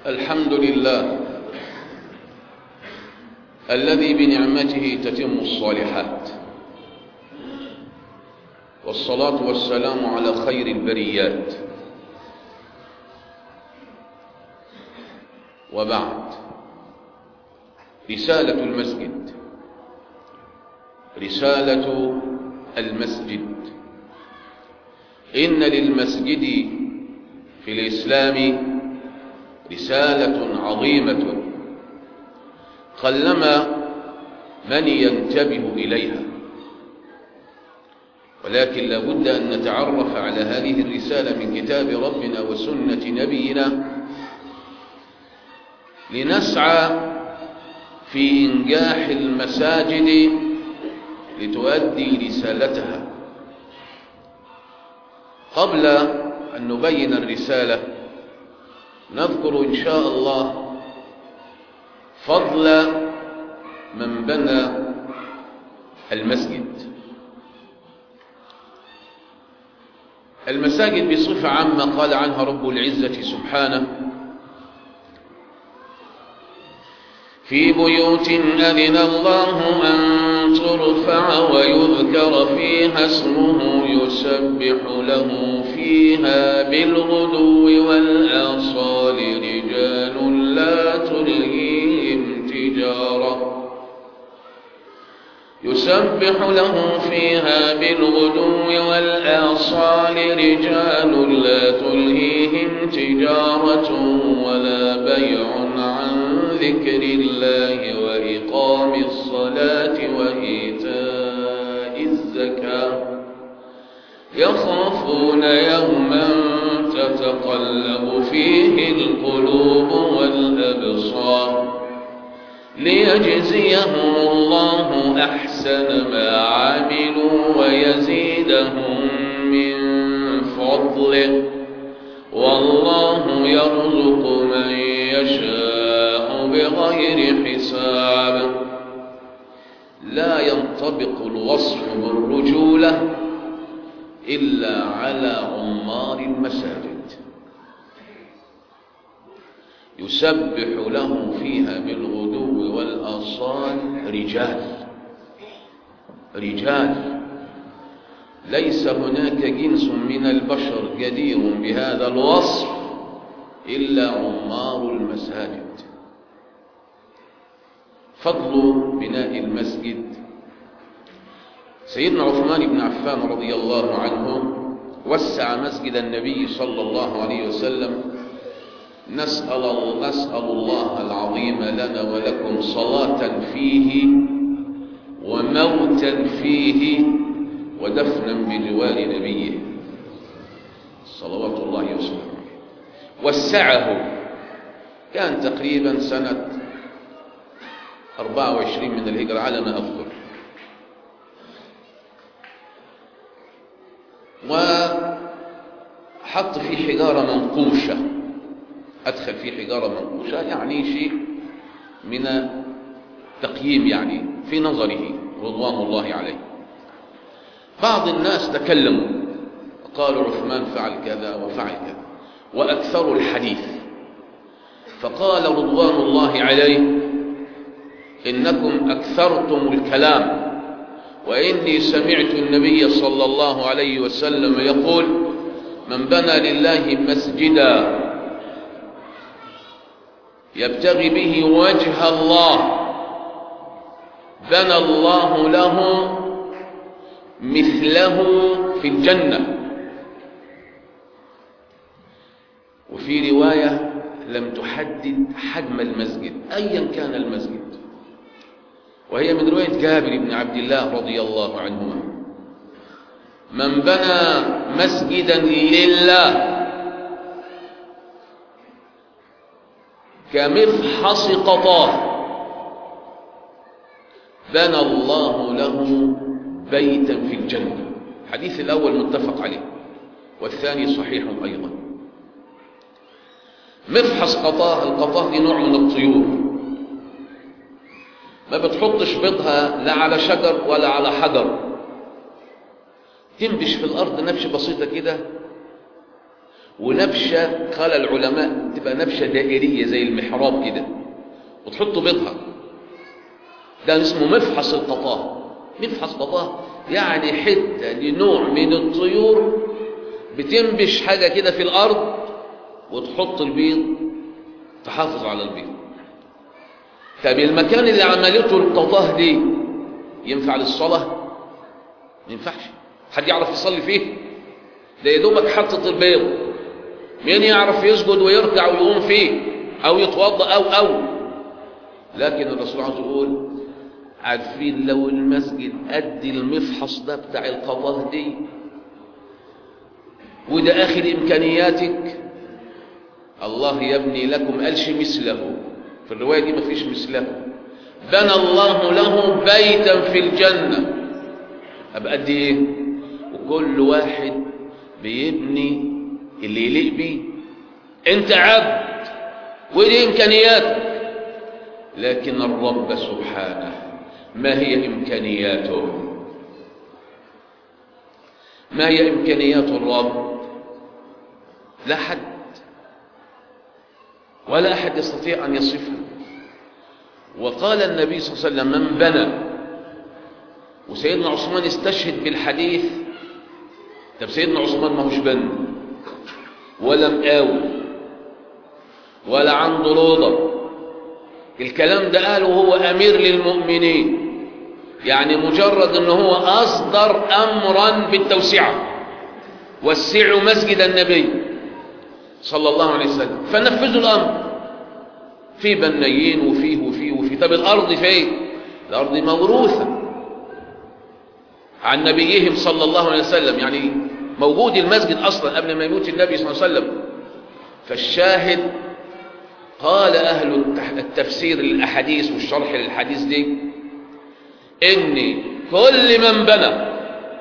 الحمد لله الذي بنعمته تتم الصالحات والصلاة والسلام على خير البريات وبعد رسالة المسجد رسالة المسجد إن للمسجد في الإسلام رسالة عظيمة قلما من ينتبه إليها ولكن لابد أن نتعرف على هذه الرسالة من كتاب ربنا وسنة نبينا لنسعى في إنجاح المساجد لتؤدي رسالتها قبل أن نبين الرسالة نذكر إن شاء الله فضل من بنى المسجد المساجد بصفة عامة قال عنها رب العزة سبحانه في بيوت أذن الله أن ترفع ويذكر فيها اسمه يسبح له فيها بالغدو والآصال رجال لا تلهيهم تجارة يسبح له فيها بالغدو والآصال رجال لا تلهيهم تجارة ولا بيع عن ذكر الله وإقام الصلاة وإيتاء الزكاة يخافون يوما تتقلب فيه القلوب والأبصار ليجزيهم الله أحسن ما عملوا ويزيدهم من فضله والله يرزق من يشاء بغير حساب لا ينطبق الوصف بالرجولة إلا على عمار المساجد يسبح له فيها بالغدو والآصال رجال رجال ليس هناك جنس من البشر جدير بهذا الوصف إلا عمار المساجد فضل بناء المسجد سيدنا عثمان بن عفان رضي الله عنه وسع مسجد النبي صلى الله عليه وسلم نسأل, نسأل الله العظيم لنا ولكم صلاة فيه وموتا فيه ودفنا بجوار نبيه صلوات الله وسلامه وسعه كان تقريبا سنة 24 من الهجرة على ما أذكر وحط فيه حجارة منقوشة أدخل فيه حجارة منقوشة يعني شيء من تقييم يعني في نظره رضوان الله عليه بعض الناس تكلموا قالوا عثمان فعل كذا وفعل كذا وأكثروا الحديث فقال رضوان الله عليه إنكم أكثرتم الكلام وإني سمعت النبي صلى الله عليه وسلم يقول من بنى لله مسجدا يبتغي به وجه الله بنى الله له مثله في الجنة وفي رواية لم تحدد حجم المسجد أيا كان المسجد وهي من رواية جابر بن عبد الله رضي الله عنهما من بنى مسجدا لله كمفحص قطاه بنى الله له بيتا في الجنة الحديث الأول متفق عليه والثاني صحيح أيضا مفحص قطاه القطاه دي نوع من الطيور ما بتحطش بيضها لا على شجر ولا على حجر تنبش في الأرض نبش بسيطة كده ونبشة قال العلماء تبقى نبشة دائرية زي المحراب كده وتحط بيضها ده اسمه مفحص القطاه مفحص قطاه يعني حتة لنوع من الطيور بتنبش حاجة كده في الأرض وتحط البيض تحافظ على البيض طب المكان اللي عملته القطاه دي ينفع للصلاة ما ينفعش حد يعرف يصلي فيه ده يا دوبك حطت البيض مين يعرف يسجد ويركع ويقوم فيه او يتوضا او او لكن الرسول عاوز يقول عارفين لو المسجد قد المفحص ده بتاع القضاه دي وده اخر امكانياتك الله يبني لكم قالش مثله في الروايه دي مفيش مثله بنى الله له بيتا في الجنه ابقى قد ايه وكل واحد بيبني اللي يليق بيه انت عبد ودي امكانياتك لكن الرب سبحانه ما هي امكانياته ما هي امكانيات الرب لا حد ولا احد يستطيع ان يصفها وقال النبي صلى الله عليه وسلم من بنى وسيدنا عثمان استشهد بالحديث طب سيدنا عثمان ما هوش بني ولا مقاوي ولا عنده روضة الكلام ده قاله هو أمير للمؤمنين يعني مجرد أنه هو أصدر أمرا بالتوسعة وسعوا مسجد النبي صلى الله عليه وسلم فنفذوا الأمر في بنيين وفيه وفيه وفيه طب الأرض فين الأرض موروثة عن نبيهم صلى الله عليه وسلم يعني موجود المسجد أصلا قبل ما يموت النبي صلى الله عليه وسلم فالشاهد قال أهل التفسير للأحاديث والشرح للحديث دي إن كل من بنى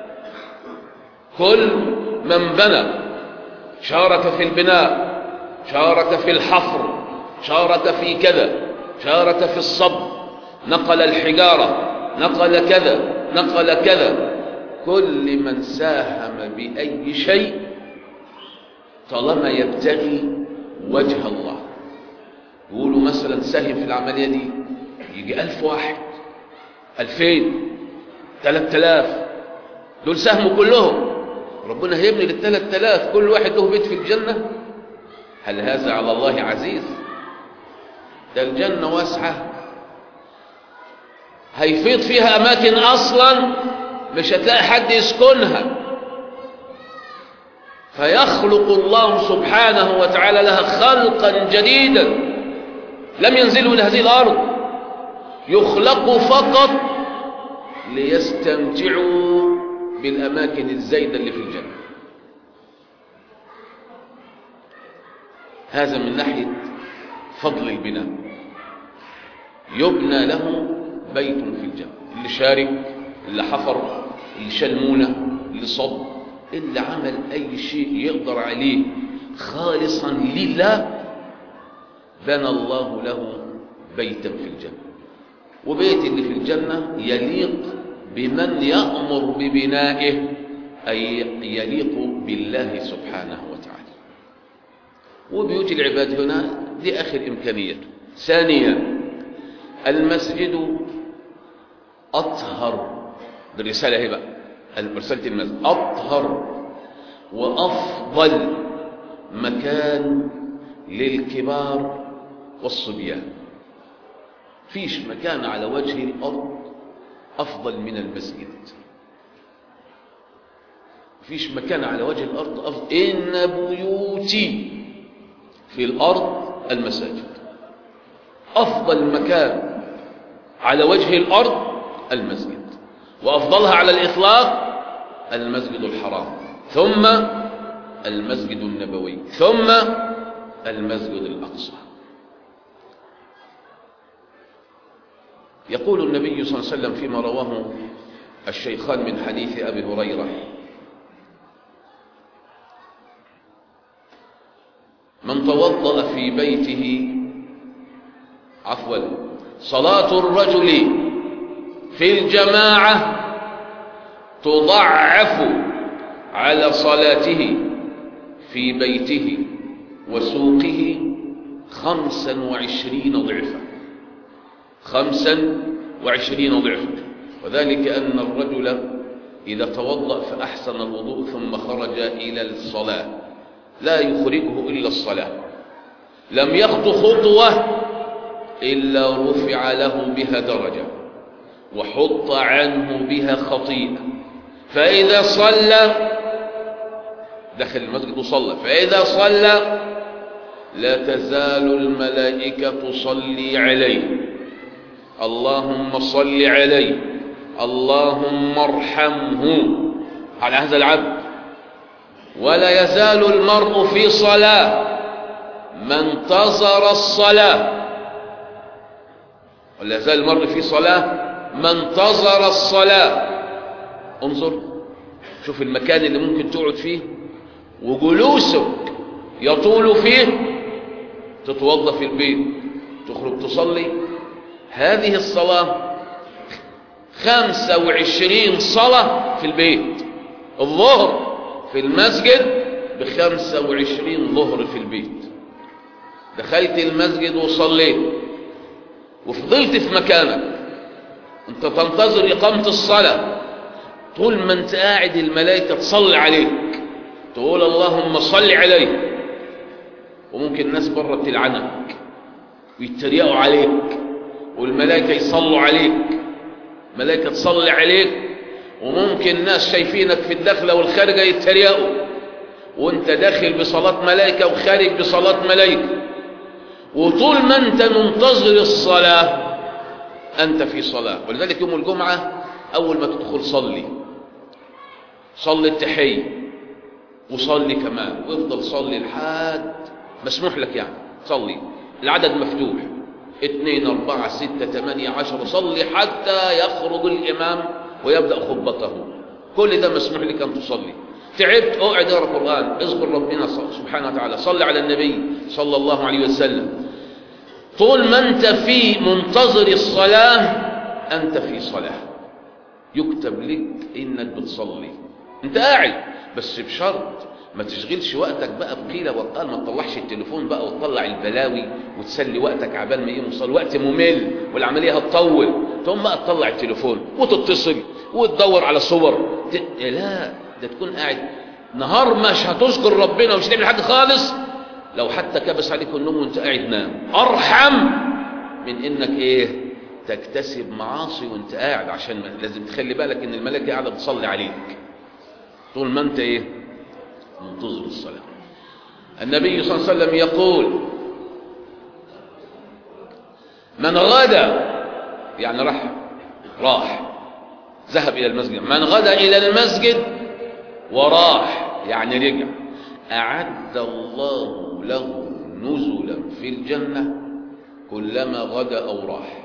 كل من بنى شارك في البناء شارك في الحفر شارك في كذا شارك في الصب نقل الحجارة نقل كذا نقل كذا كل من ساهم بأي شيء طالما يبتغي وجه الله يقولوا مثلا ساهم في العملية دي يجي ألف واحد ألفين ثلاث آلاف دول ساهموا كلهم ربنا هيبني للثلاث آلاف كل واحد له بيت في الجنة هل هذا على الله عزيز ده الجنة واسعة هيفيض فيها أماكن أصلا مش هتلاقي حد يسكنها فيخلق الله سبحانه وتعالى لها خلقا جديدا لم ينزلوا إلى هذه الأرض يخلقوا فقط ليستمتعوا بالأماكن الزايدة اللي في الجنة هذا من ناحية فضل البناء يبنى له بيت في الجنة اللي شارك اللي حفر اللي شلمونة اللي صب اللي عمل أي شيء يقدر عليه خالصا لله بنى الله له بيتا في الجنة وبيت اللي في الجنة يليق بمن يأمر ببنائه أي يليق بالله سبحانه وتعالى وبيوت العباد هنا دي آخر إمكانيته ثانيا المسجد أطهر بالرسالة هي بقى رسالة المسجد أطهر وأفضل مكان للكبار والصبيان فيش مكان على وجه الأرض أفضل من المسجد فيش مكان على وجه الأرض أفضل إن بيوتي في الأرض المساجد أفضل مكان على وجه الأرض المسجد وأفضلها على الإطلاق المسجد الحرام ثم المسجد النبوي ثم المسجد الأقصى يقول النبي صلى الله عليه وسلم فيما رواه الشيخان من حديث أبي هريرة من توضأ في بيته عفوا صلاة الرجل في الجماعة تضعف على صلاته في بيته وسوقه خمسا وعشرين ضعفا خمسا وعشرين ضعفا وذلك أن الرجل إذا توضأ فأحسن الوضوء ثم خرج إلى الصلاة لا يخرجه إلا الصلاة لم يخط خطوة إلا رفع له بها درجة وحط عنه بها خطيئة فإذا صلى دخل المسجد وصلى فإذا صلى لا تزال الملائكة تصلي عليه اللهم صل عليه اللهم ارحمه على هذا العبد ولا يزال المرء في صلاة ما انتظر الصلاة ولا يزال المرء في صلاة ما انتظر الصلاة انظر شوف المكان اللي ممكن تقعد فيه وجلوسك يطول فيه تتوضا في البيت تخرج تصلي هذه الصلاة خمسة وعشرين صلاة في البيت الظهر في المسجد بخمسة وعشرين ظهر في البيت دخلت المسجد وصليت وفضلت في مكانك انت تنتظر إقامة الصلاة طول ما انت قاعد الملائكة تصلي عليك تقول اللهم صل عليه وممكن الناس بره بتلعنك ويتريقوا عليك والملائكة يصلوا عليك ملائكة تصلي عليك وممكن ناس شايفينك في الدخلة والخارجة يتريقوا وانت داخل بصلاة ملائكة وخارج بصلاة ملائكة وطول ما انت منتظر الصلاة انت في صلاة ولذلك يوم الجمعة اول ما تدخل صلي صلي التحية وصلي كمان وافضل صلي لحد مسموح لك يعني صلي العدد مفتوح اثنين اربعة ستة ثمانية عشر صلي حتى يخرج الامام ويبدأ خطبته كل ده مسموح لك ان تصلي تعبت اقعد اقرا قران اذكر ربنا سبحانه وتعالى صلي على النبي صلى الله عليه وسلم طول ما انت في منتظر الصلاه انت في صلاه يكتب لك انك بتصلي انت قاعد بس بشرط ما تشغلش وقتك بقى بقيل وقال ما تطلعش التليفون بقى وتطلع البلاوي وتسلي وقتك عبال ما يقوم صل وقت ممل والعمليه هتطول تقوم بقى تطلع التليفون وتتصل وتدور على صور ت... لا ده تكون قاعد نهار مش هتذكر ربنا ومش هتعمل حاجه خالص لو حتى كبس عليك النوم وانت قاعد نام ارحم من انك ايه تكتسب معاصي وانت قاعد عشان لازم تخلي بالك ان الملائكه قاعده بتصلي عليك طول ما انت ايه منتظر الصلاه النبي صلى الله عليه وسلم يقول من غدا يعني راح راح ذهب الى المسجد من غدا الى المسجد وراح يعني رجع أعد الله له نزلا في الجنة كلما غدا أو راح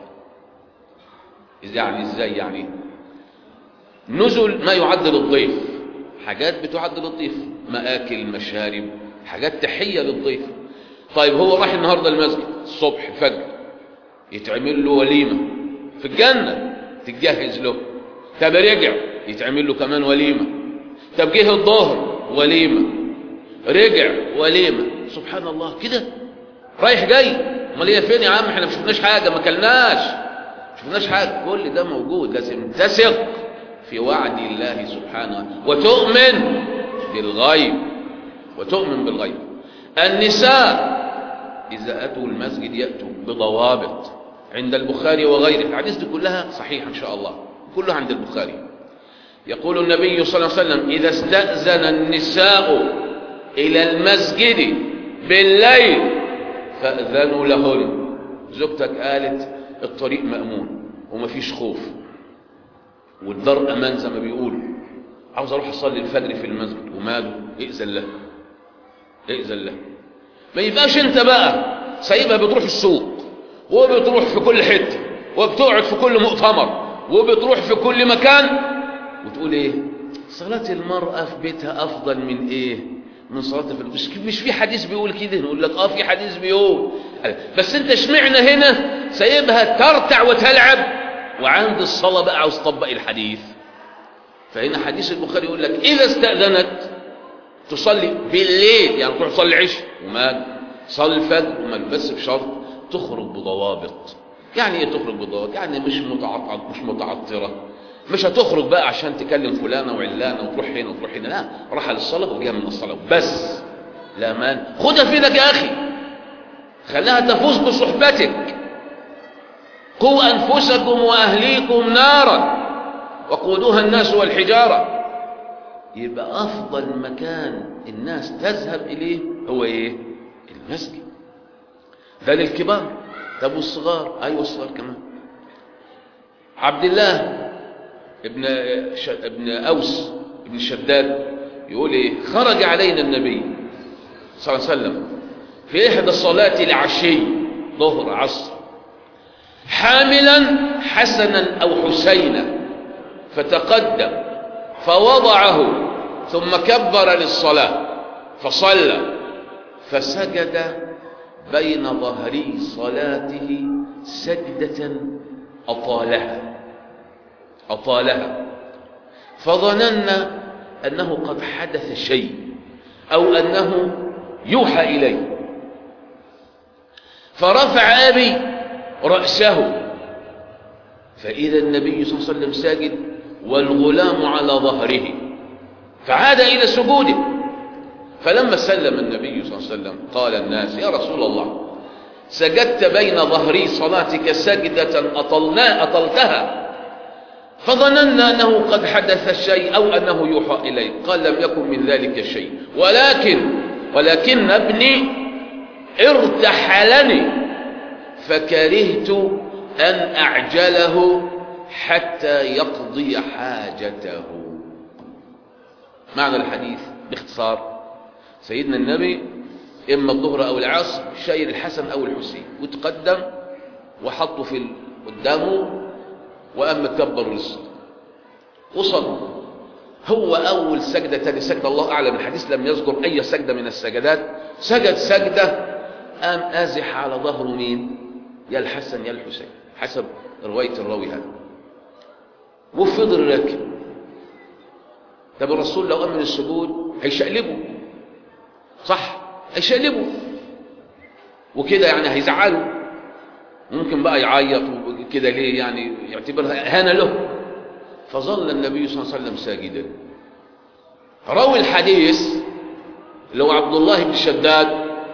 يعني ازاي يعني نزل ما يعد للضيف حاجات بتعد للضيف مآكل مشارب حاجات تحية للضيف طيب هو راح النهاردة المسجد الصبح فجر يتعمل له وليمة في الجنة تتجهز له طب رجع يتعمل له كمان وليمة طب جه الظهر وليمة رجع وليمة سبحان الله كده رايح جاي امال هي فين يا عم احنا ما شفناش حاجه ما كلناش ما شفناش حاجه كل ده موجود لازم تثق في وعد الله سبحانه وتؤمن بالغيب وتؤمن بالغيب النساء اذا اتوا المسجد ياتوا بضوابط عند البخاري وغيره الحديث دي كلها صحيحه ان شاء الله كلها عند البخاري يقول النبي صلى الله عليه وسلم إذا استأذن النساء إلى المسجد بالليل فأذنوا لهن زوجتك قالت الطريق مأمون ومفيش خوف والدار أمان زي ما بيقولوا عاوز أروح أصلي الفجر في المسجد وماله ائذن له ائذن له ما يبقاش أنت بقى سايبها بتروح السوق وبتروح في كل حتة وبتقعد في كل مؤتمر وبتروح في كل مكان وتقول ايه صلاة المرأة في بيتها افضل من ايه من صلاتها في مش مش في حديث بيقول كده نقول لك اه في حديث بيقول بس انت اشمعنى هنا سايبها ترتع وتلعب وعند الصلاة بقى عاوز تطبق الحديث فهنا حديث البخاري يقول لك اذا استأذنت تصلي بالليل يعني تروح تصلي عشاء ومال صلي الفجر ومال بس بشرط تخرج بضوابط يعني ايه تخرج بضوابط يعني مش متعطر مش متعطره مش هتخرج بقى عشان تكلم فلانه وعلانه وتروح هنا وتروح هنا لا راح للصلاه وجايه من الصلاه بس لا مان خدها في ايدك يا اخي خليها تفوز بصحبتك قوا انفسكم واهليكم نارا وقودها الناس والحجاره يبقى افضل مكان الناس تذهب اليه هو ايه المسجد ده للكبار طب والصغار ايوه الصغار كمان عبد الله ابن ش... ابن اوس ابن شداد يقول ايه خرج علينا النبي صلى الله عليه وسلم في احدى صلاه العشي ظهر عصر حاملا حسنا او حسينا فتقدم فوضعه ثم كبر للصلاه فصلى فسجد بين ظهري صلاته سجده اطالها أطالها فظننا أنه قد حدث شيء أو أنه يوحى إليه فرفع أبي رأسه فإذا النبي صلى الله عليه وسلم ساجد والغلام على ظهره فعاد إلى سجوده فلما سلم النبي صلى الله عليه وسلم قال الناس يا رسول الله سجدت بين ظهري صلاتك سجدة أطلنا أطلتها فظننا أنه قد حدث شيء أو أنه يوحى إليه قال لم يكن من ذلك شيء ولكن ولكن ابني ارتحلني فكرهت أن أعجله حتى يقضي حاجته معنى الحديث باختصار سيدنا النبي إما الظهر أو العصر شايل الحسن أو الحسين وتقدم وحطه في قدامه وقام مكبر للصلاة وصلى هو أول سجدة تاني سجدة الله أعلم الحديث لم يذكر أي سجدة من السجدات سجد سجدة قام آزح على ظهره مين يا الحسن يا الحسين حسب رواية الراوي هذا وفضل راكب طب الرسول لو أمن السجود هيشقلبه صح هيشقلبه وكده يعني هيزعله ممكن بقى يعيط كده ليه يعني يعتبرها هانة له فظل النبي صلى الله عليه وسلم ساجدا راوي الحديث اللي هو عبد الله بن شداد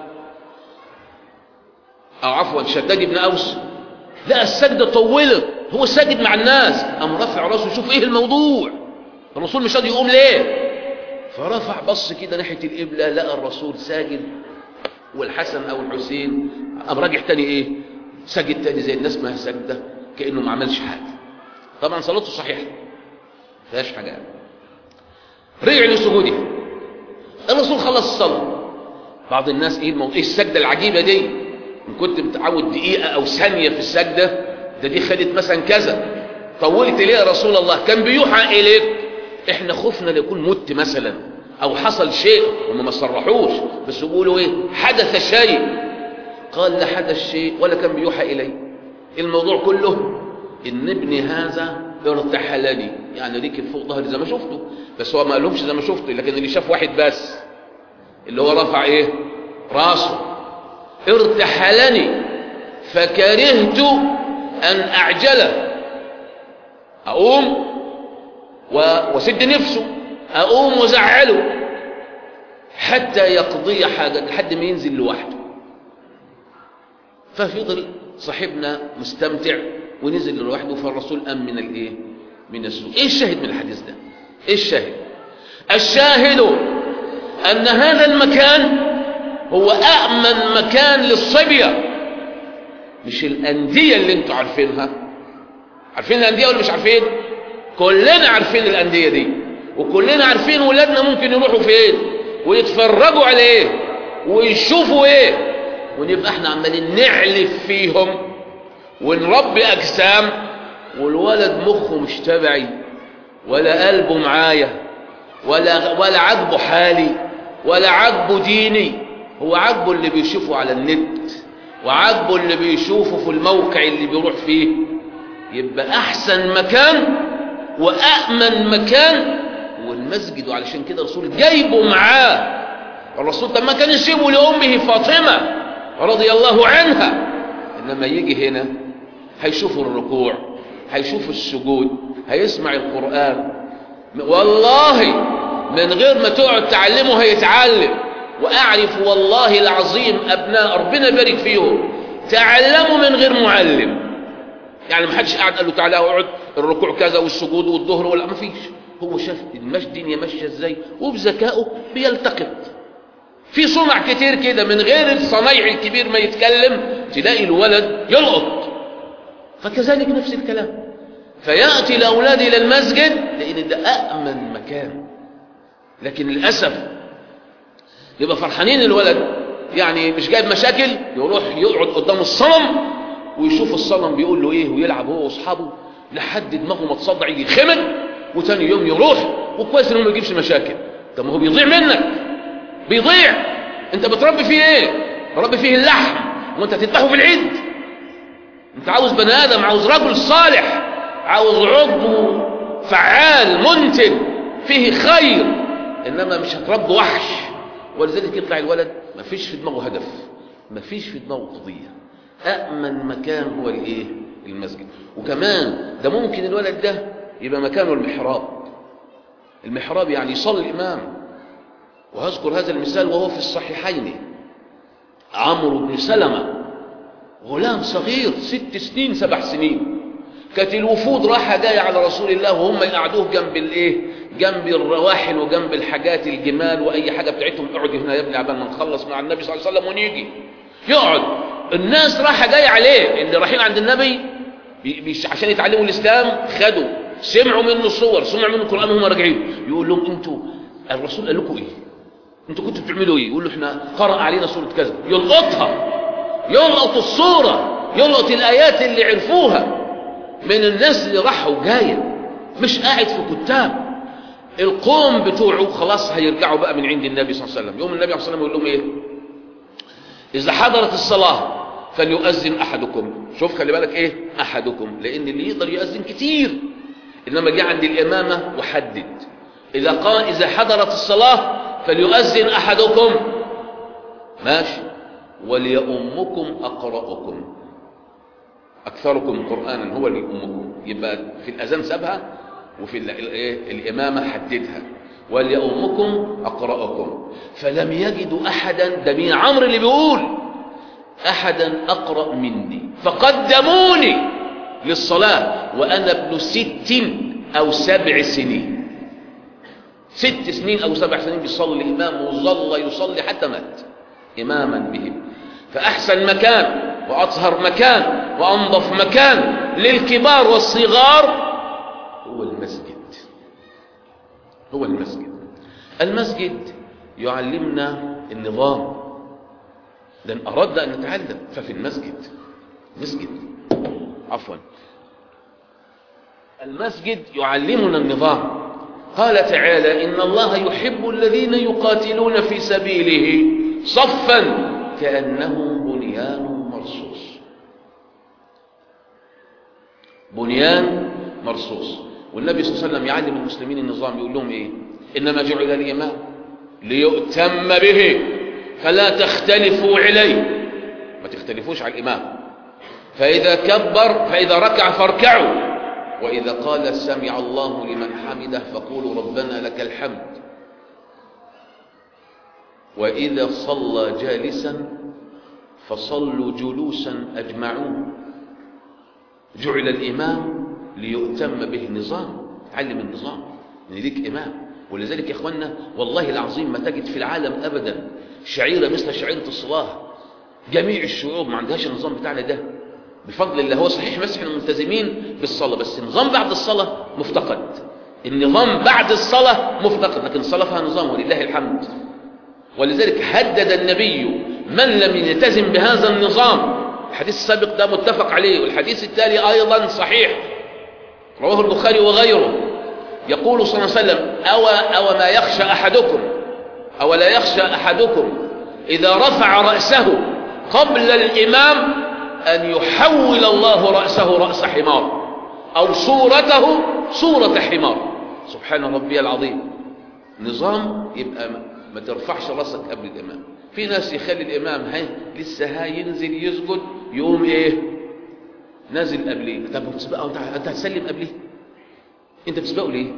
او عفوا شداد بن اوس لا السجده طولت هو ساجد مع الناس قام رافع راسه يشوف ايه الموضوع الرسول مش راضي يقوم ليه فرفع بص كده ناحيه القبله لقى الرسول ساجد والحسن او الحسين قام راجع تاني ايه سجد تاني زي الناس ما هي سجده كانه ما عملش حاجه طبعا صلاته صحيحه ما فيهاش حاجه رجع لسجوده الرسول خلص الصلاه بعض الناس ايه الموضوع ايه السجده العجيبه دي ان كنت متعود دقيقه او ثانيه في السجده ده دي خدت مثلا كذا طولت ليه يا رسول الله كان بيوحى اليك احنا خفنا ليكون مت مثلا او حصل شيء هم ما صرحوش بس يقولوا ايه حدث شيء قال لا حدث شيء ولا كان بيوحى الي الموضوع كله ان ابني هذا ارتحلني يعني ركب فوق ظهري زي ما شفته بس هو ما قالهمش زي ما شفته لكن اللي شاف واحد بس اللي هو رفع ايه راسه ارتحلني فكرهت ان اعجله اقوم وسد نفسه اقوم وزعله حتى يقضي حاجة لحد ما ينزل لوحده ففضل صاحبنا مستمتع ونزل لوحده فالرسول قام من الايه من السوق ايه الشاهد من الحديث ده ايه الشاهد الشاهد ان هذا المكان هو أأمن مكان للصبية مش الأندية اللي انتوا عارفينها عارفين الأندية ولا مش عارفين كلنا عارفين الأندية دي وكلنا عارفين ولادنا ممكن يروحوا فين ويتفرجوا على ايه ويشوفوا ايه ونبقى احنا عمالين نعلف فيهم ونربي أجسام والولد مخه مش تبعي ولا قلبه معايا ولا ولا عاجبه حالي ولا عاجبه ديني هو عاجبه اللي بيشوفه على النت وعاجبه اللي بيشوفه في الموقع اللي بيروح فيه يبقى احسن مكان وامن مكان والمسجد وعلشان كده الرسول جايبه معاه الرسول طب ما كان يسيبه لأمه فاطمة رضي الله عنها إنما يجي هنا هيشوف الركوع هيشوف السجود هيسمع القرآن والله من غير ما تقعد تعلمه هيتعلم وأعرف والله العظيم أبناء ربنا يبارك فيهم تعلموا من غير معلم يعني ما حدش قاعد قال له تعالى اقعد الركوع كذا والسجود والظهر ولا ما فيش هو شاف المش الدنيا ماشيه ازاي وبذكائه بيلتقط في صنع كتير كده من غير الصنايع الكبير ما يتكلم تلاقي الولد يلقط فكذلك نفس الكلام فياتي الاولاد الى المسجد لان ده امن مكان لكن للاسف يبقى فرحانين الولد يعني مش جايب مشاكل يروح يقعد قدام الصنم ويشوف الصنم بيقول له ايه ويلعب هو واصحابه لحد دماغه ما تصدع يجي خمد وتاني يوم يروح وكويس انه ما يجيبش مشاكل طب ما هو بيضيع منك بيضيع انت بتربي فيه ايه ربي فيه اللحم وانت تذبحه في العيد انت عاوز بني ادم عاوز رجل صالح عاوز عضو فعال منتج فيه خير انما مش هتربي وحش ولذلك يطلع الولد ما فيش في دماغه هدف ما فيش في دماغه قضيه أأمن مكان هو الإيه؟ المسجد وكمان ده ممكن الولد ده يبقى مكانه المحراب المحراب يعني يصلي الإمام وهذكر هذا المثال وهو في الصحيحين عمرو بن سلمة غلام صغير ست سنين سبع سنين كانت الوفود راحة جاية على رسول الله وهم يقعدوه جنب الايه جنب الرواحل وجنب الحاجات الجمال واي حاجة بتاعتهم اقعد هنا يا ابني عبال ما نخلص مع النبي صلى الله عليه وسلم ونيجي يقعد الناس راحة جاية عليه اللي رايحين عند النبي بيش عشان يتعلموا الإسلام خدوا سمعوا منه الصور سمعوا منه القرآن وهم راجعين يقول لهم انتوا الرسول قال لكم ايه انتوا كنتوا بتعملوا ايه يقول له احنا قرأ علينا سورة كذا يلقطها يلقط الصورة يلقط الآيات اللي عرفوها من الناس اللي راحوا جاية مش قاعد في كتاب القوم بتوعه خلاص هيرجعوا بقى من عند النبي صلى الله عليه وسلم يوم النبي صلى الله عليه وسلم يقول لهم ايه إذا حضرت الصلاة فليؤذن أحدكم شوف خلي بالك إيه أحدكم لأن اللي يقدر يؤذن كتير إنما جه عند الإمامة وحدد إذا قال إذا حضرت الصلاة فليؤذن أحدكم ماشي وليؤمكم أقرأكم أكثركم قرآنا هو اللي يؤمكم يبقى في الأذان سابها وفي الإمامة حددها وليؤمكم أقرأكم فلم يجدوا أحدا ده مين عمرو اللي بيقول أحدا أقرأ مني فقدموني للصلاة وأنا ابن ست أو سبع سنين ست سنين أو سبع سنين بيصلي الإمام وظل يصلي حتى مات إماما بهم فأحسن مكان وأطهر مكان وأنظف مكان للكبار والصغار هو المسجد هو المسجد المسجد يعلمنا النظام لأن أردنا أن نتعلم ففي المسجد مسجد عفوا المسجد يعلمنا النظام قال تعالى إن الله يحب الذين يقاتلون في سبيله صفا كأنه بنيان مرصوص بنيان مرصوص والنبي صلى الله عليه وسلم يعلم المسلمين النظام يقول لهم ايه انما جعل الامام ليؤتم به فلا تختلفوا عليه ما تختلفوش على الامام فاذا كبر فاذا ركع فاركعوا واذا قال سمع الله لمن حمده فقولوا ربنا لك الحمد واذا صلى جالسا فصلوا جلوسا اجمعون جعل الامام ليؤتم به نظام علم النظام ان ليك امام ولذلك يا اخوانا والله العظيم ما تجد في العالم ابدا شعيره مثل شعيره الصلاه جميع الشعوب ما عندهاش النظام بتاعنا ده بفضل الله هو صحيح بس احنا ملتزمين بالصلاه بس النظام بعد الصلاه مفتقد النظام بعد الصلاه مفتقد لكن الصلاه فيها نظام ولله الحمد ولذلك هدد النبي من لم يلتزم بهذا النظام الحديث السابق ده متفق عليه والحديث التالي ايضا صحيح رواه البخاري وغيره يقول صلى الله عليه وسلم أو, أو ما يخشى أحدكم أو لا يخشى أحدكم إذا رفع رأسه قبل الإمام أن يحول الله رأسه رأس حمار أو صورته صورة حمار سبحان ربي العظيم نظام يبقى ما ترفعش راسك قبل الإمام في ناس يخلي الإمام هاي لسه هينزل يسجد يقوم إيه نازل قبليه طب بتسبقه أنت هتسلم قبليه أنت بتسبقه ليه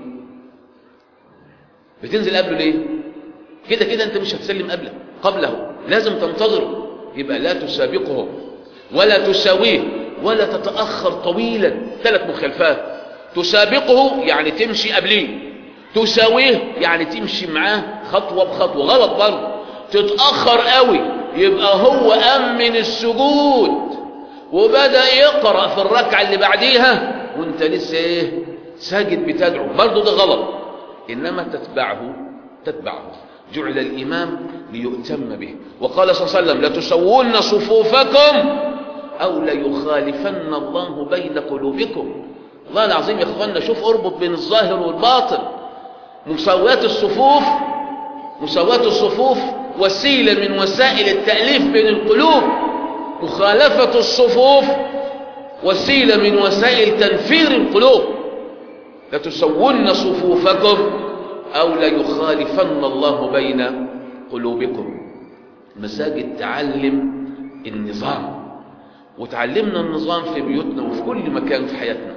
بتنزل قبله ليه كده كده أنت مش هتسلم قبله قبله لازم تنتظره يبقى لا تسابقه ولا تساويه ولا تتأخر طويلا ثلاث مخالفات تسابقه يعني تمشي قبليه تساويه يعني تمشي معاه خطوة بخطوة غلط برضه تتأخر قوي يبقى هو أمن السجود وبدأ يقرأ في الركعة اللي بعديها وانت لسه ايه ساجد بتدعو برضه ده غلط إنما تتبعه تتبعه جعل الإمام ليؤتم به وقال صلى الله عليه وسلم لتسوون صفوفكم أو ليخالفن الله بين قلوبكم الله العظيم يا اخوانا شوف اربط بين الظاهر والباطن مساواة الصفوف مساواة الصفوف وسيلة من وسائل التأليف بين القلوب مخالفة الصفوف وسيلة من وسائل تنفير القلوب لتسون صفوفكم أو ليخالفن الله بين قلوبكم مساجد تعلم النظام وتعلمنا النظام في بيوتنا وفي كل مكان في حياتنا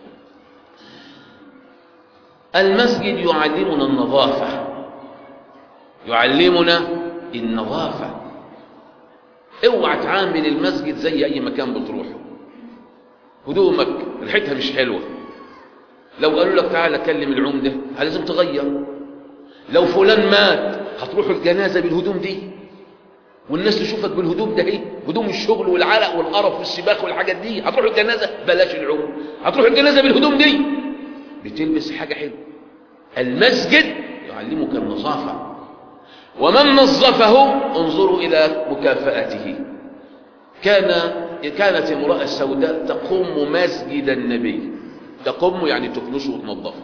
المسجد يعلمنا النظافة يعلمنا النظافة اوعى تعامل المسجد زي اي مكان بتروحه هدومك ريحتها مش حلوة لو قالوا لك تعالى كلم العمدة لازم تغير لو فلان مات هتروح الجنازة بالهدوم دي والناس تشوفك بالهدوم ده ايه هدوم الشغل والعرق والقرف والسباق والحاجات دي هتروح الجنازة بلاش العمر هتروح الجنازة بالهدوم دي بتلبس حاجة حلوة المسجد يعلمك النظافة ومن نظفه انظروا إلى مكافأته كان كانت امرأة سوداء تقوم مسجد النبي تقوم يعني تكنسه وتنظفه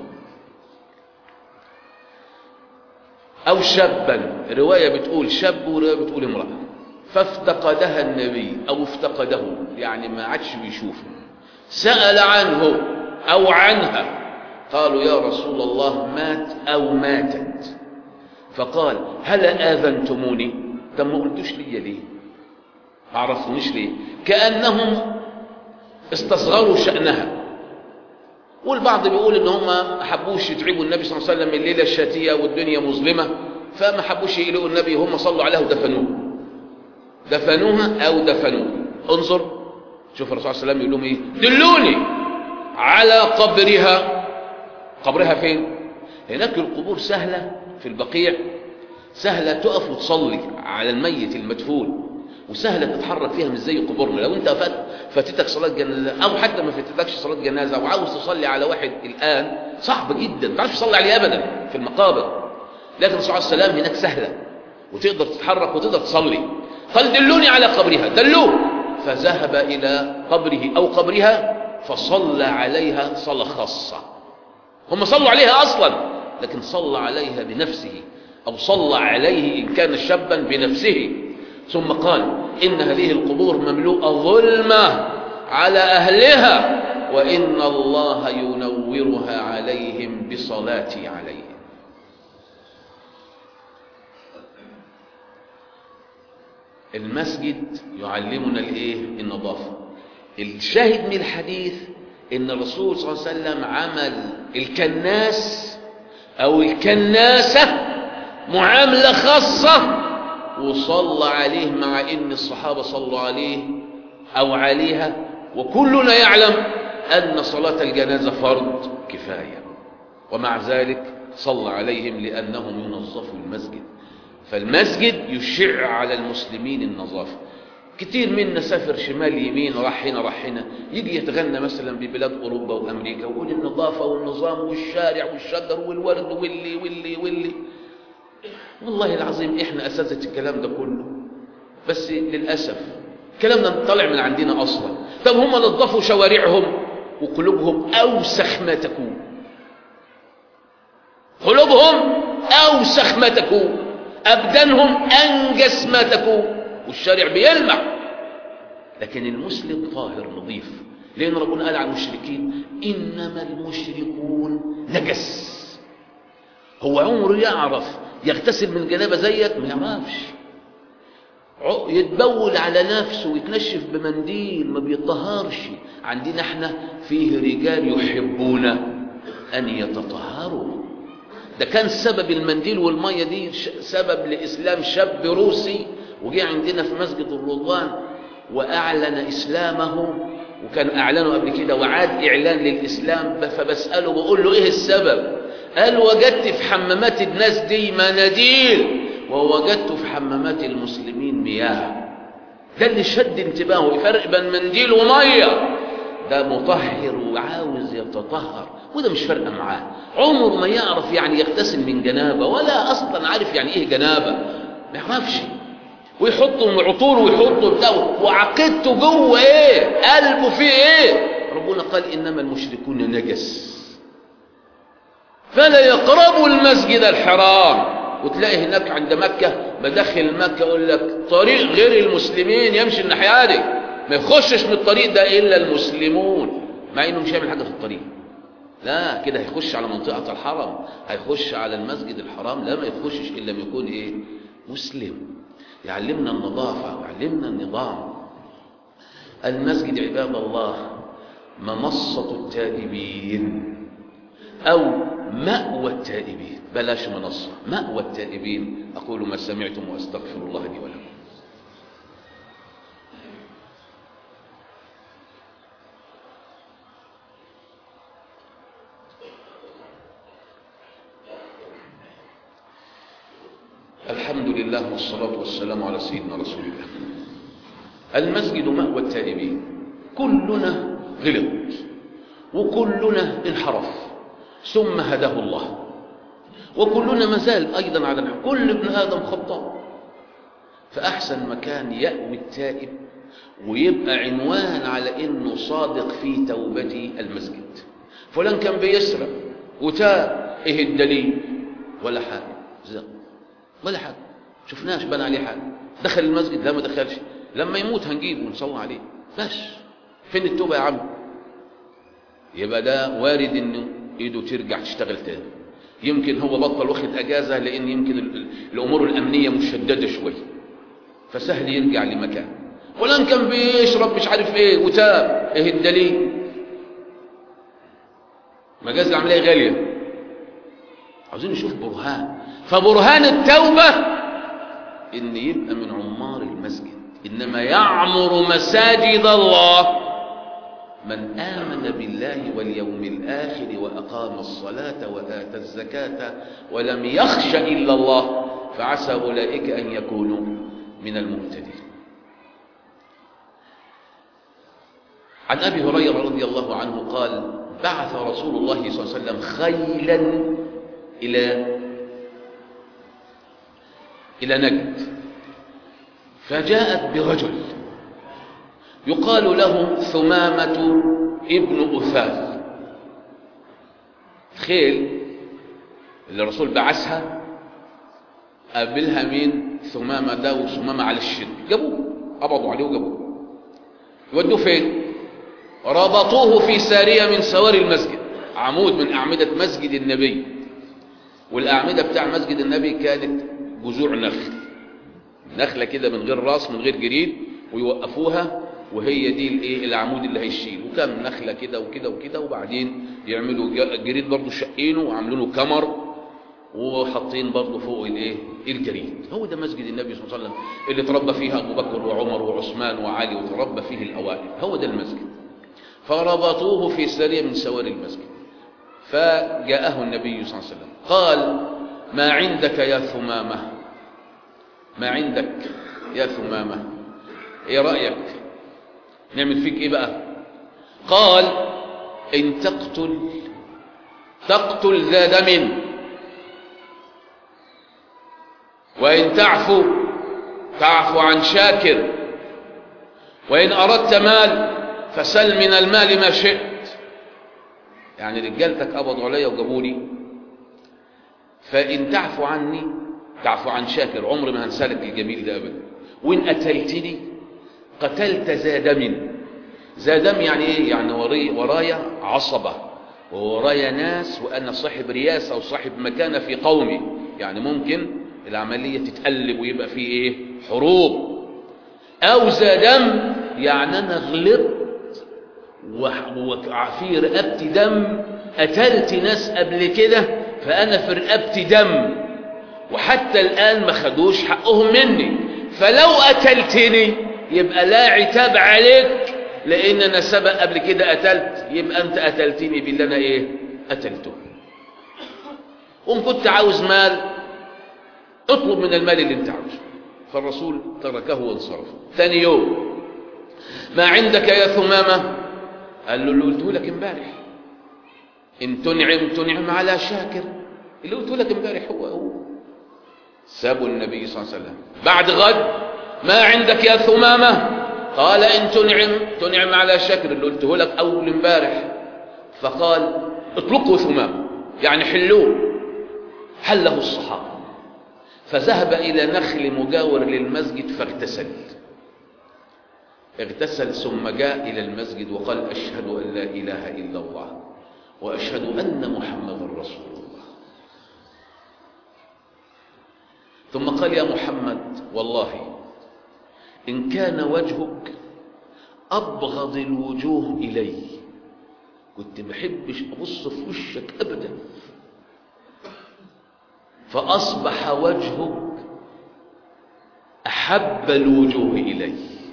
أو شابا رواية بتقول شاب ورواية بتقول امرأة فافتقدها النبي أو افتقده يعني ما عادش بيشوفه سأل عنه أو عنها قالوا يا رسول الله مات أو ماتت فقال هل آذنتموني طب ما قلتوش لي ليه ما عرفتنيش ليه كأنهم استصغروا شأنها والبعض بيقول ان هم ما حبوش يتعبوا النبي صلى الله عليه وسلم الليله الشاتيه والدنيا مظلمه فما حبوش يقلقوا النبي هم صلوا عليه ودفنوه دفنوها او دفنوه انظر شوف الرسول صلى الله عليه وسلم يقول لهم ايه دلوني على قبرها قبرها فين هناك القبور سهله في البقيع سهله تقف وتصلي على الميت المدفون وسهلة تتحرك فيها مش زي قبورنا لو انت فات فاتتك صلاة جنازة او حتى ما فاتتكش صلاة جنازة وعاوز تصلي على واحد الان صعب جدا ما تعرفش تصلي عليه ابدا في المقابر لكن الرسول عليه السلام هناك سهلة وتقدر تتحرك وتقدر تصلي قال دلوني على قبرها دلوه فذهب الى قبره او قبرها فصلى عليها صلاة خاصة هم صلوا عليها اصلا لكن صلى عليها بنفسه او صلى عليه ان كان شابا بنفسه ثم قال إن هذه القبور مملوءة ظلمة على أهلها وإن الله ينورها عليهم بصلاتي عليهم المسجد يعلمنا الايه النظافة الشاهد من الحديث ان الرسول صلى الله عليه وسلم عمل الكناس او الكناسة معاملة خاصة وصلى عليه مع ان الصحابة صلوا عليه او عليها وكلنا يعلم ان صلاة الجنازة فرض كفاية ومع ذلك صلى عليهم لانهم ينظفوا المسجد فالمسجد يشع على المسلمين النظافة كتير منا سافر شمال يمين راح هنا راح هنا يجي يتغنى مثلا ببلاد اوروبا وامريكا ويقول النظافة والنظام والشارع والشجر والورد واللي واللي واللي والله العظيم احنا اساتذه الكلام ده كله بس للاسف كلامنا طالع من عندنا اصلا طب هم نظفوا شوارعهم وقلوبهم اوسخ ما تكون قلوبهم اوسخ ما تكون ابدانهم انجس ما تكون والشارع بيلمع لكن المسلم طاهر نظيف لان ربنا قال عن المشركين انما المشركون نجس هو عمره يعرف يغتسل من الجنابة زيك ما يعرفش ع- يتبول على نفسه ويتنشف بمنديل ما بيطهرش عندنا احنا فيه رجال يحبون أن يتطهروا ده كان سبب المنديل والمية دي ش- سبب لإسلام شاب روسي وجه عندنا في مسجد الرضوان وأعلن إسلامه وكان أعلنه قبل كده وعاد إعلان للإسلام ب- فبسأله بقول له إيه السبب قال وجدت في حمامات الناس دي مناديل ووجدت في حمامات المسلمين مياه ده اللي شد انتباهه فرق بين منديل وميه ده مطهر وعاوز يتطهر وده مش فارقه معاه عمره ما يعرف يعني يغتسل من جنابه ولا اصلا عارف يعني ايه جنابه ما يعرفش ويحطوا عطور ويحطوا بتاع وعقيدته جوه ايه قلبه فيه ايه ربنا قال انما المشركون نجس فلا يقربوا المسجد الحرام وتلاقي هناك عند مكة مداخل مكة يقول لك طريق غير المسلمين يمشي الناحية دي ما يخشش من الطريق ده إلا المسلمون مع إنه مش هيعمل حاجة في الطريق لا كده هيخش على منطقة الحرم هيخش على المسجد الحرام لا ما يخشش إلا لما يكون إيه مسلم يعلمنا النظافة ويعلمنا النظام المسجد عباد الله منصة التائبين أو مأوى التائبين بلاش منصة مأوى التائبين أقول ما سمعتم وأستغفر الله لي ولكم الحمد لله والصلاة والسلام على سيدنا رسول الله المسجد مأوى التائبين كلنا غلط وكلنا انحرف ثم هداه الله وكلنا مازال أيضا على الحق كل ابن آدم خطاء فأحسن مكان يأوي التائب ويبقى عنوان على إنه صادق في توبته المسجد فلان كان بيسرق وتاب إيه الدليل ولا حاجة زق ولا حاجة شفناش بنى عليه حاجة دخل المسجد لا ما دخلش لما يموت هنجيبه ونصلي عليه بس فين التوبة يا عم يبقى ده وارد انه ايده ترجع تشتغل تاني يمكن هو بطل واخد اجازه لان يمكن ال- الامور الامنيه مشدده شويه فسهل يرجع لمكان فلان كان بيشرب مش عارف ايه وتاب ايه الدليل مجاز العمليه غاليه عاوزين نشوف برهان فبرهان التوبه ان يبقى من عمار المسجد انما يعمر مساجد الله من آمن بالله واليوم الآخر وأقام الصلاة وآتى الزكاة ولم يخش إلا الله فعسى أولئك أن يكونوا من المهتدين عن أبي هريرة رضي الله عنه قال بعث رسول الله صلى الله عليه وسلم خيلا إلى إلى نجد فجاءت برجل يقال له ثمامة ابن أثاث خيل اللي الرسول بعثها قابلها مين ثمامة ده وثمامة على الشد جابوه قبضوا عليه وجابوه يودوه فين ربطوه في سارية من سواري المسجد عمود من أعمدة مسجد النبي والأعمدة بتاع مسجد النبي كانت جذوع نخل نخلة كده من غير راس من غير جريد ويوقفوها وهي دي الايه العمود اللي هيشيل وكم نخله كده وكده وكده وبعدين يعملوا ج- جريد برضه شقينه وعاملين له كمر وحاطين برضه فوق الايه الجريد هو ده مسجد النبي صلى الله عليه وسلم اللي تربى فيها ابو بكر وعمر وعثمان وعلي وتربى فيه الاوائل هو ده المسجد فربطوه في سريه من سواري المسجد فجاءه النبي صلى الله عليه وسلم قال ما عندك يا ثمامه ما عندك يا ثمامه ايه رايك نعمل فيك ايه بقى قال ان تقتل تقتل ذا دم وان تعفو تعفو عن شاكر وان اردت مال فسل من المال ما شئت يعني رجالتك قبضوا عليا وجابوا لي فان تعفو عني تعفو عن شاكر عمر ما هنسالك الجميل ده ابدا وان قتلتني قتلت ذا دم ذا دم يعني ايه يعني وري ورايا عصبة وورايا ناس وانا صاحب رياسة وصاحب مكانة في قومي يعني ممكن العملية تتقلب ويبقى فيه ايه حروب اوزى دم يعني انا غلطت وفي رقبتي دم قتلت ناس قبل كده فانا في رقبتي دم وحتى الان ما خدوش حقهم مني فلو قتلتني يبقى لا عتاب عليك لان انا سبق قبل كده قتلت يبقى انت قتلتني باللي انا ايه قتلته وان كنت عاوز مال اطلب من المال اللي انت عاوزه فالرسول تركه وانصرف ثاني يوم ما عندك يا ثمامة قال له اللي قلته لك امبارح ان تنعم تنعم على شاكر اللي قلته لك امبارح هو هو سابوا النبي صلى الله عليه وسلم بعد غد ما عندك يا ثمامة قال ان تنعم تنعم على شاكر اللي قلته لك اول امبارح فقال اطلقوا ثمامة يعني حلوه حله الصحابة فذهب إلى نخل مجاور للمسجد فاغتسل اغتسل ثم جاء إلى المسجد وقال أشهد أن لا إله إلا الله وأشهد أن محمد رسول الله ثم قال يا محمد والله إن كان وجهك أبغض الوجوه إلي كنت بحبش أبص في وشك أبدا فأصبح وجهك أحب الوجوه إلي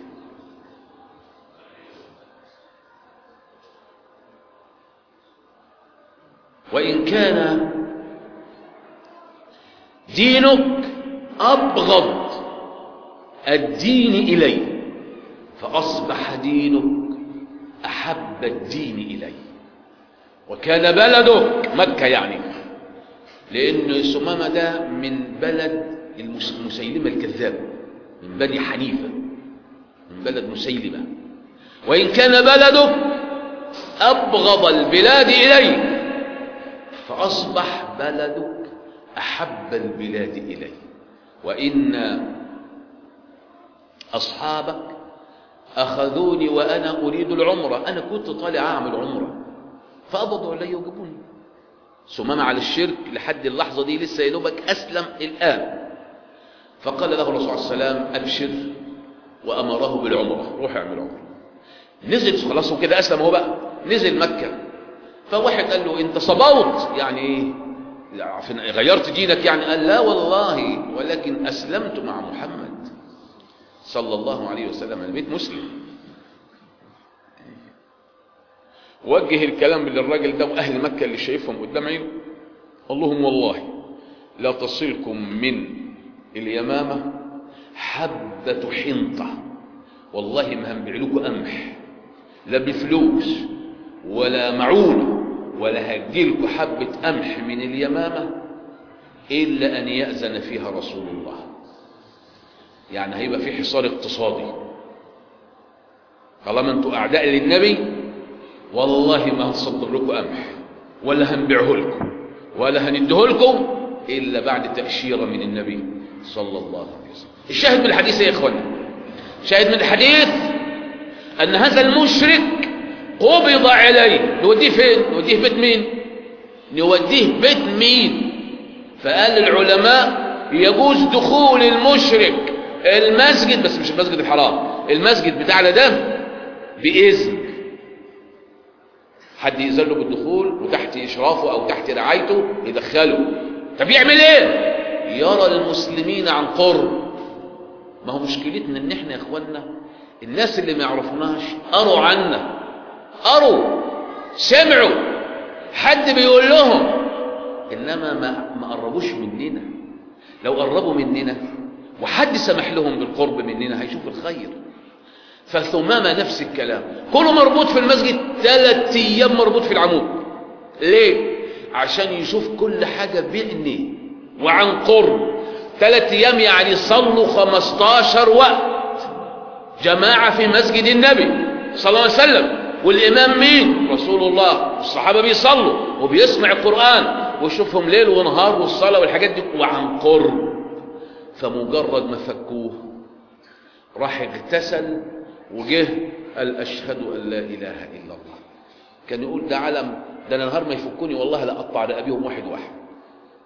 وإن كان دينك أبغض الدين إلي فأصبح دينك أحب الدين إلي وكان بلدك مكة يعني لأن سمامة ده من بلد المسيلمة الكذاب من بني حنيفة من بلد مسيلمة وإن كان بلدك أبغض البلاد إليك فأصبح بلدك أحب البلاد إلي وإن أصحابك أخذوني وأنا أريد العمرة أنا كنت طالع أعمل عمرة فقبضوا علي وجابوني سمامة على الشرك لحد اللحظة دي لسه يدوبك أسلم الآن فقال له الرسول صلى الله عليه وسلم أبشر وأمره بالعمرة روح اعمل عمرة نزل خلاص وكده أسلم هو بقى نزل مكة فواحد قال له أنت صبوت يعني ايه غيرت دينك يعني قال لا والله ولكن أسلمت مع محمد صلى الله عليه وسلم البيت مسلم وجه الكلام للراجل ده واهل مكه اللي شايفهم قدام عينه قال لهم والله لا تصلكم من اليمامه حبه حنطه والله ما هنبيع لكم قمح لا بفلوس ولا معونه ولا هديلكم حبه قمح من اليمامه الا ان ياذن فيها رسول الله يعني هيبقى في حصار اقتصادي طالما انتوا اعداء للنبي والله ما هنصدر لكم قمح ولا هنبيعه لكم ولا هنديه لكم الا بعد تاشيره من النبي صلى الله عليه وسلم الشاهد من الحديث يا اخوانا شاهد من الحديث ان هذا المشرك قبض عليه نوديه فين نوديه بيت مين نوديه بيت مين فقال العلماء يجوز دخول المشرك المسجد بس مش المسجد الحرام المسجد بتاعنا ده بإذن حد يأذن له بالدخول وتحت إشرافه أو تحت رعايته يدخله طب يعمل إيه؟ يرى المسلمين عن قرب ما هو مشكلتنا إن إحنا يا إخوانا الناس اللي ما يعرفوناش قروا عنا قروا سمعوا حد بيقول لهم إنما ما, ما قربوش مننا لو قربوا مننا وحد سمح لهم بالقرب مننا هيشوف الخير فثمامة نفس الكلام كله مربوط في المسجد ثلاث ايام مربوط في العمود ليه عشان يشوف كل حاجة بعينيه وعن قرب ثلاث ايام يعني صلوا 15 وقت جماعة في مسجد النبي صلى الله عليه وسلم والامام مين رسول الله الصحابة بيصلوا وبيسمع القرآن ويشوفهم ليل ونهار والصلاة والحاجات دي وعن قرب فمجرد ما فكوه راح اغتسل وجه قال أشهد أن لا إله إلا الله كان يقول ده علم ده أنا نهار ما يفكوني والله لا أقطع رقابيهم واحد واحد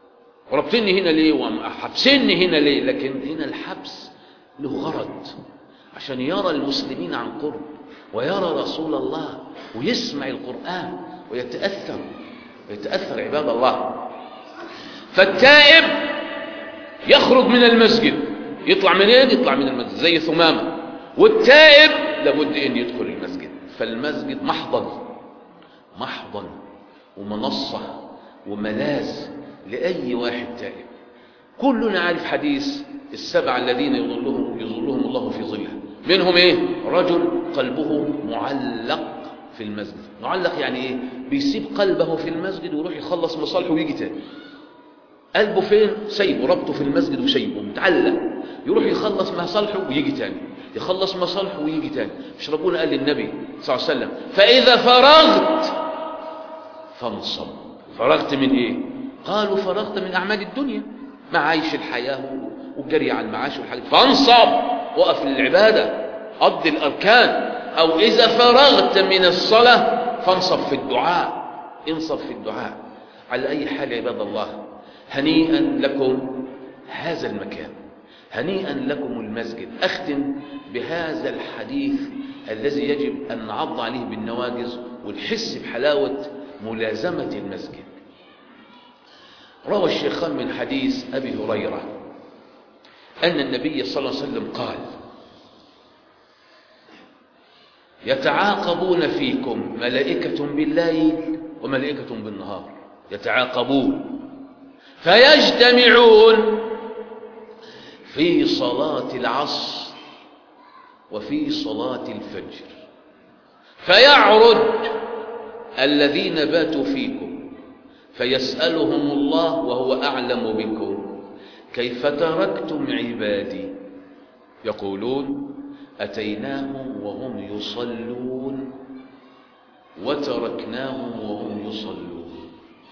وربطني هنا ليه وحبسني هنا ليه لكن هنا الحبس له غرض عشان يرى المسلمين عن قرب ويرى رسول الله ويسمع القرآن ويتأثر ويتأثر عباد الله فالتائب يخرج من المسجد يطلع منين يطلع من المسجد زي ثمامة والتائب لابد ان يدخل المسجد فالمسجد محضن محضن ومنصة وملاذ لأي واحد تائب كلنا عارف حديث السبع الذين يظلهم, يظلهم الله في ظله منهم ايه رجل قلبه معلق في المسجد معلق يعني ايه بيسيب قلبه في المسجد ويروح يخلص مصالحه ويجي تاني قلبه فين سايبه ربطه في المسجد وسايبه متعلق يروح يخلص مصالحه ويجي تاني يخلص مصالحه ويجي تاني مش ربنا قال للنبي صلى الله عليه وسلم فإذا فرغت فانصب فرغت من ايه قالوا فرغت من أعمال الدنيا معايش الحياة والجري على المعاش والحاجات فانصب وقف للعبادة قضي الأركان أو إذا فرغت من الصلاة فانصب في الدعاء انصب في الدعاء على أي حال عباد الله هنيئا لكم هذا المكان هنيئا لكم المسجد أختم بهذا الحديث الذي يجب أن نعض عليه بالنواجز ونحس بحلاوة ملازمة المسجد روى الشيخان من حديث أبي هريرة أن النبي صلى الله عليه وسلم قال يتعاقبون فيكم ملائكة بالليل وملائكة بالنهار يتعاقبون فيجتمعون في صلاة العصر وفي صلاة الفجر فيعرج الذين باتوا فيكم فيسألهم الله وهو أعلم بكم كيف تركتم عبادي يقولون أتيناهم وهم يصلون وتركناهم وهم يصلون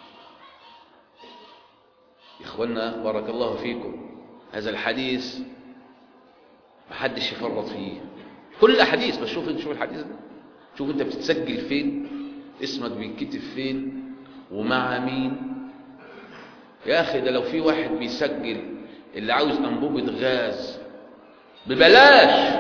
إخوانا بارك الله فيكم هذا الحديث ما حدش يفرط فيه كل حديث بس شوف شوف الحديث ده شوف انت بتتسجل فين اسمك بيتكتب فين ومع مين يا اخي ده لو في واحد بيسجل اللي عاوز انبوبة غاز ببلاش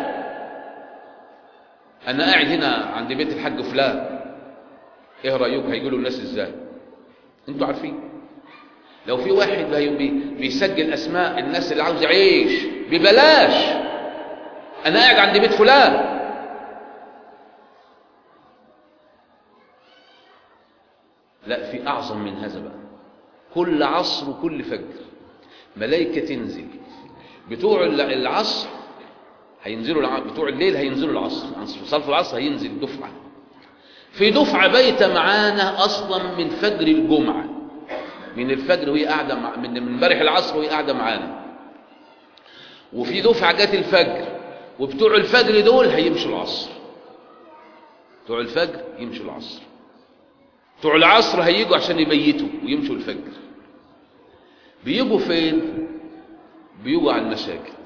انا قاعد هنا عند بيت الحاج فلان ايه رايكم هيقولوا الناس ازاي انتوا عارفين لو في واحد بيسجل اسماء الناس اللي عاوز يعيش ببلاش انا قاعد عند بيت فلان لا في اعظم من هذا بقى كل عصر وكل فجر ملائكه تنزل بتوع العصر هينزلوا الع... بتوع الليل هينزلوا العصر صلاه العصر هينزل دفعه في دفعه بايته معانا اصلا من فجر الجمعه من الفجر وهي قاعده مع... من امبارح العصر وهي قاعده معانا وفي دفعه جت الفجر وبتوع الفجر دول هيمشوا العصر بتوع الفجر يمشوا العصر بتوع العصر هيجوا عشان يبيتوا ويمشوا الفجر بيجوا فين بيجوا على المساجد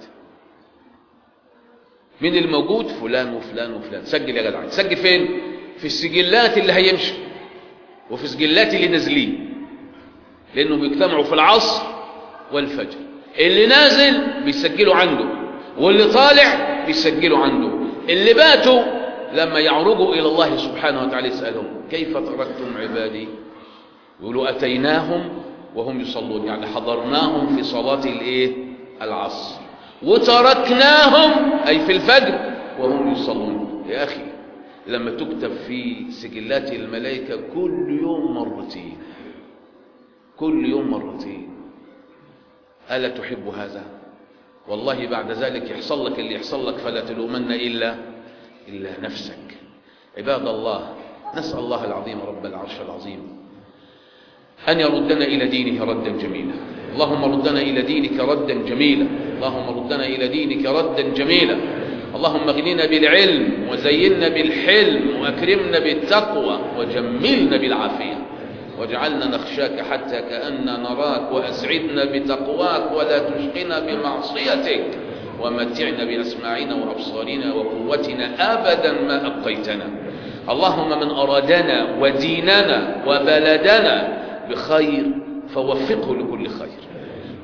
مين الموجود فلان وفلان وفلان سجل يا جدع سجل فين في السجلات اللي هيمشوا وفي السجلات اللي نازلين لانه بيجتمعوا في العصر والفجر اللي نازل بيسجلوا عنده واللي طالع بيسجلوا عنده اللي باتوا لما يعرجوا الى الله سبحانه وتعالى يسالهم كيف تركتم عبادي يقولوا اتيناهم وهم يصلون يعني حضرناهم في صلاه الايه العصر وتركناهم أي في الفجر وهم يصلون يا أخي لما تكتب في سجلات الملائكة كل يوم مرتين كل يوم مرتين ألا تحب هذا والله بعد ذلك يحصل لك اللي يحصل لك فلا تلومن إلا إلا نفسك عباد الله نسأل الله العظيم رب العرش العظيم أن يردنا إلى دينه ردا جميلا اللهم ردنا إلى دينك ردا جميلا اللهم ردنا إلى دينك ردا جميلا اللهم اغننا بالعلم وزينا بالحلم وأكرمنا بالتقوى وجملنا بالعافية واجعلنا نخشاك حتى كأننا نراك وأسعدنا بتقواك ولا تشقنا بمعصيتك ومتعنا بأسماعنا وأبصارنا وقوتنا أبدا ما أبقيتنا اللهم من أرادنا وديننا وبلدنا بخير فوفقه لكل خير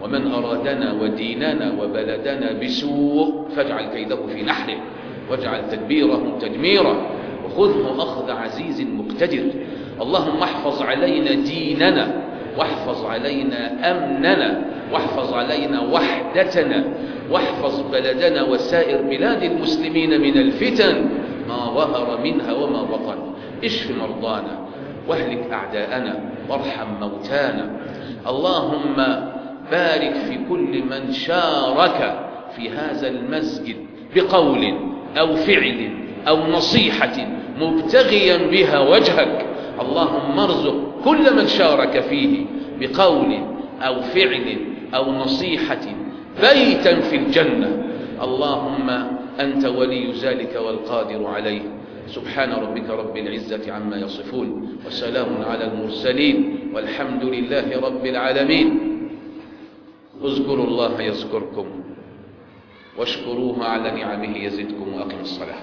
ومن أرادنا وديننا وبلدنا بسوء فاجعل كيده في نحره واجعل تدبيره تدميرا وخذه أخذ عزيز مقتدر اللهم احفظ علينا ديننا واحفظ علينا أمننا واحفظ علينا وحدتنا واحفظ بلدنا وسائر بلاد المسلمين من الفتن ما ظهر منها وما بطن اشف مرضانا واهلك أعداءنا وارحم موتانا اللهم بارك في كل من شارك في هذا المسجد بقول أو فعل أو نصيحة مبتغيا بها وجهك اللهم ارزق كل من شارك فيه بقول أو فعل أو نصيحة بيتا في الجنة اللهم أنت ولي ذلك والقادر عليه سبحان ربك رب العزة عما يصفون وسلام على المرسلين والحمد لله رب العالمين اذكروا الله يذكركم واشكروه على نعمه يزدكم وأقم الصلاة